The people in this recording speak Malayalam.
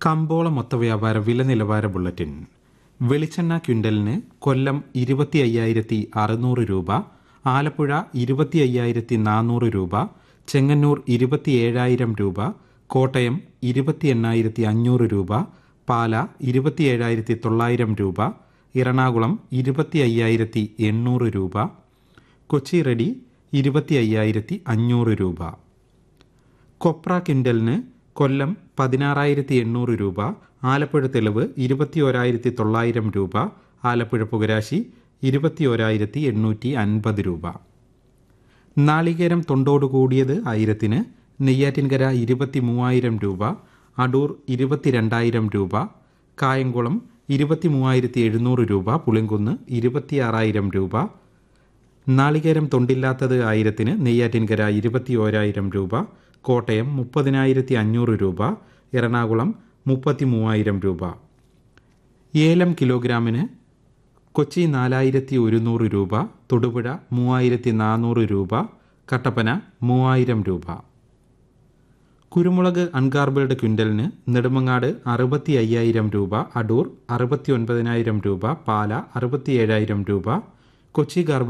കമ്പോള മൊത്തവ്യാപാര വില നിലവാര ബുള്ളറ്റിൻ വെളിച്ചെണ്ണ ക്വിൻ്റലിന് കൊല്ലം ഇരുപത്തി അയ്യായിരത്തി അറുന്നൂറ് രൂപ ആലപ്പുഴ ഇരുപത്തി അയ്യായിരത്തി നാനൂറ് രൂപ ചെങ്ങന്നൂർ ഇരുപത്തി ഏഴായിരം രൂപ കോട്ടയം ഇരുപത്തി എണ്ണായിരത്തി അഞ്ഞൂറ് രൂപ പാല ഇരുപത്തി ഏഴായിരത്തി തൊള്ളായിരം രൂപ എറണാകുളം ഇരുപത്തി അയ്യായിരത്തി എണ്ണൂറ് രൂപ കൊച്ചി റെഡി ഇരുപത്തി അയ്യായിരത്തി അഞ്ഞൂറ് രൂപ കൊപ്ര കിൻഡലിന് കൊല്ലം പതിനാറായിരത്തി എണ്ണൂറ് രൂപ ആലപ്പുഴ തെളിവ് ഇരുപത്തി ഓരായിരത്തി തൊള്ളായിരം രൂപ ആലപ്പുഴ പുകരാശി ഇരുപത്തി ഓരായിരത്തി എണ്ണൂറ്റി അൻപത് രൂപ നാളികേരം തൊണ്ടോട് കൂടിയത് ആയിരത്തിന് നെയ്യാറ്റിൻകര ഇരുപത്തി മൂവായിരം രൂപ അടൂർ ഇരുപത്തിരണ്ടായിരം രൂപ കായംകുളം ഇരുപത്തി മൂവായിരത്തി എഴുന്നൂറ് രൂപ പുളിങ്കുന്ന് ഇരുപത്തിയാറായിരം രൂപ നാളികേരം തൊണ്ടില്ലാത്തത് ആയിരത്തിന് നെയ്യാറ്റിൻകര ഇരുപത്തി ഓരായിരം രൂപ കോട്ടയം മുപ്പതിനായിരത്തി അഞ്ഞൂറ് രൂപ എറണാകുളം മുപ്പത്തി മൂവായിരം രൂപ ഏലം കിലോഗ്രാമിന് കൊച്ചി നാലായിരത്തി ഒരുന്നൂറ് രൂപ തൊടുപുഴ മൂവായിരത്തി നാനൂറ് രൂപ കട്ടപ്പന മൂവായിരം രൂപ കുരുമുളക് അൺഗാർബിൾഡ് ക്വിൻ്റലിന് നെടുമങ്ങാട് അറുപത്തി അയ്യായിരം രൂപ അടൂർ അറുപത്തി ഒൻപതിനായിരം രൂപ പാല അറുപത്തി ഏഴായിരം രൂപ കൊച്ചി ഗാർബിൾഡ്